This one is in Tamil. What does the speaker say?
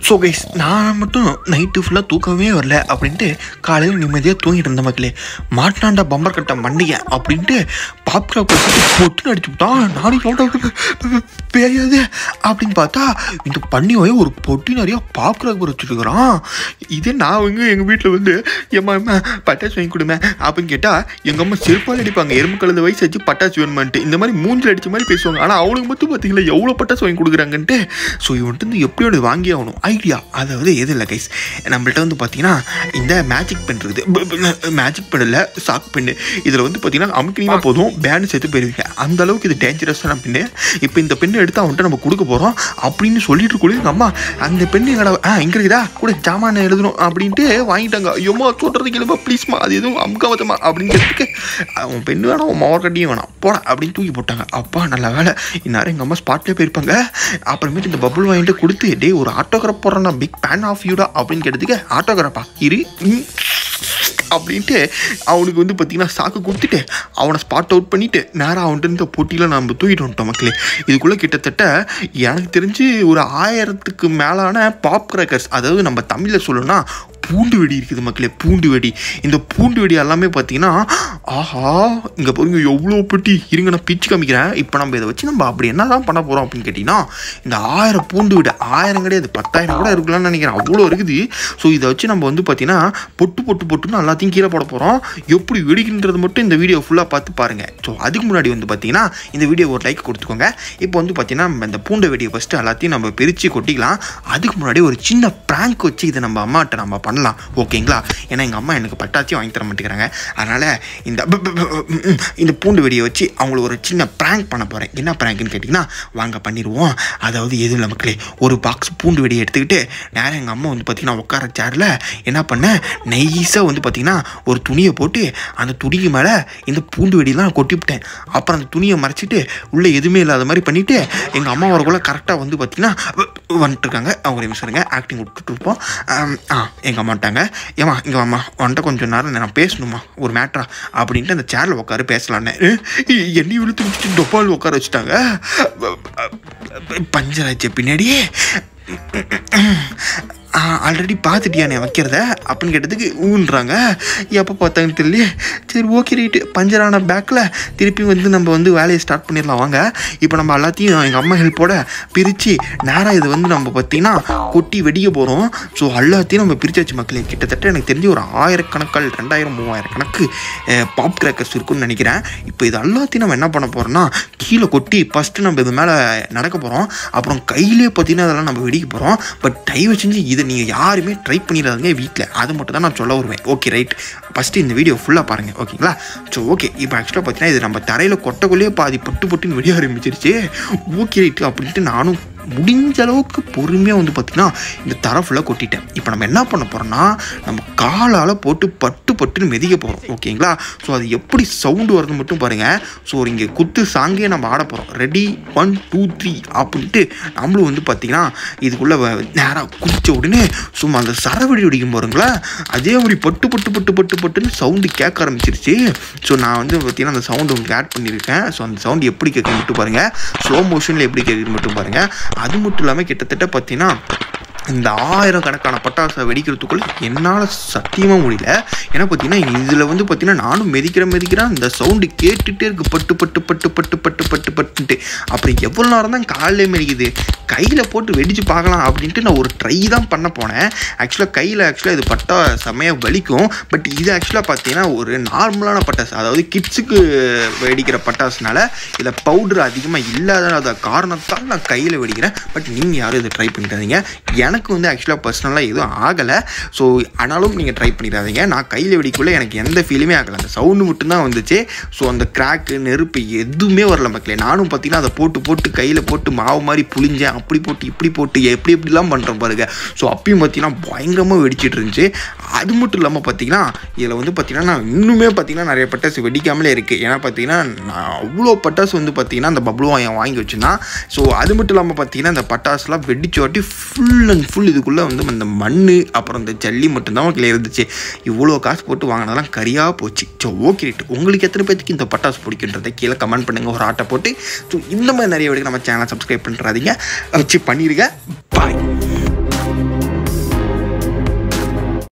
ஸோ கைஸ் நான் மட்டும் நைட்டு ஃபுல்லாக தூக்கமே வரல அப்படின்ட்டு காலையில் நிம்மதியாக தூங்கிட்டு இருந்த மக்களே மாட்டாண்டா பம்பர் கட்ட மண்டிய அப்படின்ட்டு பாப்கார்ன் வச்சுட்டு பொட்டுன்னு அடிச்சு விட்டான் நானும் எவ்வளோ பேயாது அப்படின்னு பார்த்தா இந்த பண்ணியோய ஒரு பொட்டி நிறைய பாப்கார்ன் வச்சுருக்கிறான் இதே நான் வந்து எங்கள் வீட்டில் வந்து எம்மா அம்மா பட்டாசு வாங்கி கொடுமே அப்படின்னு கேட்டால் எங்கள் அம்மா செருப்பால் அடிப்பாங்க எறும்பு கலந்த வயசு வச்சு பட்டாசு வேணுமான்ட்டு இந்த மாதிரி மூஞ்சில் அடிச்ச மாதிரி பேசுவாங்க ஆனால் அவனுக்கு மட்டும் பார்த்தீங்களா எவ்வளோ பட்டாசு வாங்கி கொடுக்குறாங்கன்ட்டு ஸோ இவன்ட்டு வந்து எப்படியோட வாங்கி ஆகணும் ஐடியா அதாவது எது இல்லை கைஸ் நம்மள்ட்ட வந்து பார்த்தீங்கன்னா இந்த மேஜிக் பென் இருக்குது மேஜிக் பென் இல்லை சாக் பென்னு இதில் வந்து பார்த்தீங்கன்னா அமுக்கினீங்கன்னா போதும் பேண்டு சேர்த்து போயிருவீங்க அந்த அளவுக்கு இது டேஞ்சரஸான பெண்ணு இப்போ இந்த பெண்ணை எடுத்து அவன்கிட்ட நம்ம கொடுக்க போகிறோம் அப்படின்னு சொல்லிட்டு கூட எங்கள் அம்மா அந்த பெண்ணு எங்கடா ஆ இங்கே இருக்குதா கூட ஜாமான எழுதணும் அப்படின்ட்டு வாங்கிட்டாங்க ஐயோமா சொல்கிறது கேளுமா ப்ளீஸ்மா அது எதுவும் அமுக்காவதமா அப்படின்னு கேட்டுக்கு அவன் பெண்ணு வேணாம் அவன் மோர் கட்டியும் வேணாம் போடா அப்படின்னு தூக்கி போட்டாங்க அப்பா நல்ல வேலை இந்நேரம் எங்கள் அம்மா ஸ்பாட்லேயே போயிருப்பாங்க அப்புறமேட்டு இந்த பபுள் வாங்கிட்டு கொடுத்து டே ஒரு ஆட்டோகிராஃப் போடுறேன் பிக் பேன் ஆஃப் யூடா அப்படின்னு கேட்டதுக்கு ஆட்டோகிராஃபா இரு ம். அப்படின்ட்டு அவனுக்கு வந்து பார்த்தீங்கன்னா சாக்கு கொடுத்துட்டு அவனை ஸ்பாட் அவுட் பண்ணிட்டு நேராக அவன்கிட்ட இருந்த போட்டியில் நம்ம தூக்கிட்டு வந்துட்டோம் மக்களே இதுக்குள்ளே கிட்டத்தட்ட எனக்கு தெரிஞ்சு ஒரு ஆயிரத்துக்கு மேலான பாப் கிராக்கர்ஸ் அதாவது நம்ம தமிழில் சொல்லணும்னா பூண்டு வெடி இருக்குது மக்களே பூண்டு வெடி இந்த பூண்டு வெடி எல்லாமே பார்த்தீங்கன்னா ஆஹா இங்கே பாருங்க எவ்வளோ பெட்டி இருங்க நான் பிச்சு காமிக்கிறேன் இப்போ நம்ம இதை வச்சு நம்ம அப்படி என்ன தான் பண்ண போகிறோம் அப்படின்னு கேட்டிங்கன்னா இந்த ஆயிரம் பூண்டு வெடி ஆயிரம் கிடையாது பத்தாயிரம் கூட இருக்கலாம்னு நினைக்கிறேன் அவ்வளோ இருக்குது ஸோ இதை வச்சு நம்ம வந்து பார்த்தீங்கன்னா பொட்டு பொட்டு பொட்டுன்னு எல்லாத்தையும் கீழே போட போகிறோம் எப்படி வெடிக்கின்றது மட்டும் இந்த வீடியோ ஃபுல்லாக பார்த்து பாருங்கள் ஸோ அதுக்கு முன்னாடி வந்து பார்த்தீங்கன்னா இந்த வீடியோ ஒரு லைக் கொடுத்துக்கோங்க இப்போ வந்து பார்த்தீங்கன்னா நம்ம இந்த பூண்டு வெடியை ஃபஸ்ட்டு எல்லாத்தையும் நம்ம பிரித்து கொட்டிக்கலாம் அதுக்கு முன்னாடி ஒரு சின்ன ப்ராங்க் வச்சு இதை நம்ம அம்மாட்ட நம்ம பண்ணலாம் ஓகேங்களா ஏன்னா எங்கள் அம்மா எனக்கு பட்டாச்சியும் வாங்கி தர மாட்டேங்கிறாங்க அதனால் இந்த ப- ப- ப- ம், ம், இந்த பூண்டு வெடியை வச்சு அவங்கள ஒரு சின்ன ப்ராங்க் பண்ண போகிறேன் என்ன ப்ராங்க்னு கேட்டிங்கன்னா வாங்க பண்ணிடுவோம் அதாவது எதுவும் இல்லை மக்களே ஒரு பாக்ஸ் பூண்டு வெடியை எடுத்துக்கிட்டு நேரம் எங்கள் அம்மா வந்து பார்த்திங்கன்னா உட்கார சேரில் என்ன பண்ணேன் நைஸாக வந்து பார்த்திங்கன்னா ஒரு துணியை போட்டு அந்த துணிக்கு மேலே இந்த பூண்டு வெடியெல்லாம் கொட்டி விட்டேன் அப்புறம் அந்த துணியை மறைச்சிட்டு உள்ளே எதுவுமே இல்லாத மாதிரி பண்ணிவிட்டு எங்கள் அம்மா வரக்குள்ள கரெக்டாக வந்து பார்த்திங்கன்னா வந்துட்டு இருக்காங்க அவங்க ஒரு நிமிஷம் இருங்க ஆக்டிங் விட்டுட்டு இருப்போம் ஆம், ஆ எங்கள் அம்மாட்டாங்க ஏமா இங்கே அம்மா வந்துட்டு கொஞ்சம் நேரம் நான் பேசணுமா ஒரு மேட்ரா அப்படின்ட்டு அந்த சேரில் உட்காரு பேசலான்னு என்னையும் இழுத்து வச்சுட்டு டொப்பால் உட்கார வச்சுட்டாங்க பஞ்சர் ஆச்சு பின்னாடியே ஆல்ரெடி பார்த்துட்டியா நீ வைக்கிறத அப்படின்னு கேட்டதுக்கு ஊன்றாங்க எப்போ பார்த்தாங்கன்னு தெரியல சரி ஓகே ரைட்டு பஞ்சரான பேக்கில் திருப்பி வந்து நம்ம வந்து வேலையை ஸ்டார்ட் பண்ணிடலாம் வாங்க இப்போ நம்ம எல்லாத்தையும் எங்கள் அம்மா ஹெல்ப்போட பிரித்து நேராக இது வந்து நம்ம பார்த்தீங்கன்னா கொட்டி வெடிக்க போகிறோம் ஸோ எல்லாத்தையும் நம்ம பிரிச்சாச்சு மக்களே கிட்டத்தட்ட எனக்கு தெரிஞ்சு ஒரு ஆயிரக்கணக்கால் ரெண்டாயிரம் மூவாயிரம் கணக்கு பாப் கிராக்கர்ஸ் இருக்குன்னு நினைக்கிறேன் இப்போ இது எல்லாத்தையும் நம்ம என்ன பண்ண போகிறோம்னா கீழே கொட்டி ஃபஸ்ட்டு நம்ம இது மேலே நடக்க போகிறோம் அப்புறம் கையிலே பார்த்தீங்கன்னா அதெல்லாம் நம்ம வெடிக்க போகிறோம் பட் தயவு செஞ்சு இதை நீங்கள் யாருமே ட்ரை பண்ணிடாதீங்க வீட்டில் அது மட்டும் தான் நான் சொல்ல வருவேன் ஓகே ரைட் ஃபஸ்ட்டு இந்த வீடியோ ஃபுல்லாக பாருங்கள் ஓகேங்களா ஸோ ஓகே இப்போ ஆக்சுவலாக பார்த்தீங்கன்னா இது நம்ம தரையில் கொட்டக்குள்ளேயே பாதி பட்டு பட்டுன்னு வெடிய ஆரம்பிச்சிருச்சு ஓகே ரைட்டு அப்படின்ட்டு நானும் முடிஞ்ச அளவுக்கு பொறுமையாக வந்து பார்த்திங்கன்னா இந்த தரை ஃபுல்லாக கொட்டிட்டேன் இப்போ நம்ம என்ன பண்ண போகிறோம்னா நம்ம காலால் போட்டு பட்டு பட்டுன்னு மிதிக்க போகிறோம் ஓகேங்களா ஸோ அது எப்படி சவுண்டு வருது மட்டும் பாருங்கள் ஸோ இங்கே குத்து சாங்கே நம்ம ஆட போகிறோம் ரெடி ஒன் டூ த்ரீ அப்படின்ட்டு நம்மளும் வந்து பார்த்திங்கன்னா இதுக்குள்ளே நேராக குதிச்ச உடனே சும்மா அந்த சரவெடி வெடிக்கும் பாருங்களா அதே மாதிரி பட்டு பட்டு பட்டு பட்டு பட்டுன்னு சவுண்டு கேட்க ஆரம்பிச்சிருச்சு ஸோ நான் வந்து பார்த்திங்கன்னா அந்த சவுண்டு உங்களுக்கு ஆட் பண்ணியிருக்கேன் ஸோ அந்த சவுண்டு எப்படி கேட்க மட்டும் பாருங்கள் ஸ்லோ மோஷனில் எப்படி கேட்குது மட்டும் பாருங்கள் அது மட்டும் இல்லாமல் கிட்டத்தட்ட பார்த்தீங்கன்னா இந்த ஆயிரம் கணக்கான பட்டாசை வெடிக்கிறதுக்குள்ள என்னால் சத்தியமாக முடியல ஏன்னா பார்த்தீங்கன்னா இதில் வந்து பார்த்தீங்கன்னா நானும் மெதிக்கிற மெதிக்கிறேன் இந்த சவுண்டு கேட்டுகிட்டே இருக்கு பட்டு பட்டு பட்டு பட்டு பட்டு பட்டு பட்டுன்ட்டு அப்புறம் எவ்வளோ நேரம் தான் காலையில் மெதிக்குது கையில் போட்டு வெடிச்சு பார்க்கலாம் அப்படின்ட்டு நான் ஒரு ட்ரை தான் பண்ண போனேன் ஆக்சுவலாக கையில் ஆக்சுவலாக இது பட்டா செம்மையாக வலிக்கும் பட் இது ஆக்சுவலாக பார்த்தீங்கன்னா ஒரு நார்மலான பட்டாசு அதாவது கிட்ஸுக்கு வெடிக்கிற பட்டாசுனால இதில் பவுடர் அதிகமாக இல்லாத காரணத்தால் நான் கையில் வெடிக்கிறேன் பட் நீங்கள் யாரும் இதை ட்ரை பண்ணிடாதீங்க எனக்கு வந்து ஆக்சுவலாக பர்சனலாக எதுவும் ஆகலை ஸோ ஆனாலும் நீங்கள் ட்ரை பண்ணிடாதீங்க நான் கையில் வெடிக்குள்ளே எனக்கு எந்த ஃபீலுமே ஆகலை அந்த சவுண்டு மட்டும்தான் வந்துச்சு ஸோ அந்த கிராக்கு நெருப்பு எதுவுமே வரல மக்களே நானும் பார்த்தீங்கன்னா அதை போட்டு போட்டு கையில் போட்டு மாவு மாதிரி புளிஞ்சேன் அப்படி போட்டு இப்படி போட்டு எப்படி எப்படிலாம் பண்ணுறேன் பாருங்க ஸோ அப்பயும் பார்த்தீங்கன்னா பயங்கரமாக வெடிச்சிட்டு இருந்துச்சு அது மட்டும் இல்லாமல் பார்த்தீங்கன்னா இதில் வந்து பார்த்தீங்கன்னா நான் இன்னுமே பார்த்தீங்கன்னா நிறைய பட்டாசு வெடிக்காமலே இருக்குது ஏன்னா பார்த்தீங்கன்னா நான் அவ்வளோ பட்டாசு வந்து பார்த்தீங்கன்னா அந்த பப்ளு வாங்கி வாங்கி வச்சுருந்தான் ஸோ அது மட்டும் இல்லாமல் பார்த்தீங்கன்னா இந்த பட்டாசுலாம் வெடிச்சு வாட்டி ஃபுல் அண்ட் ஃபுல் இதுக்குள்ளே வந்து அந்த மண் அப்புறம் இந்த ஜல்லி மட்டும்தான் கிளியர் இருந்துச்சு இவ்வளோ காசு போட்டு வாங்கினதெல்லாம் கரியாக போச்சு ஸோ ஓகே ரைட் உங்களுக்கு எத்தனை பேருக்கு இந்த பட்டாசு பிடிக்குன்றதை கீழே கமெண்ட் பண்ணுங்கள் ஒரு ஆட்டை போட்டு ஸோ இந்த மாதிரி நிறைய வீடியோ நம்ம சேனலை சப்ஸ்கிரைப் பண்ணுறாதீங்க வச்சு பண்ணிடுங்க பாய்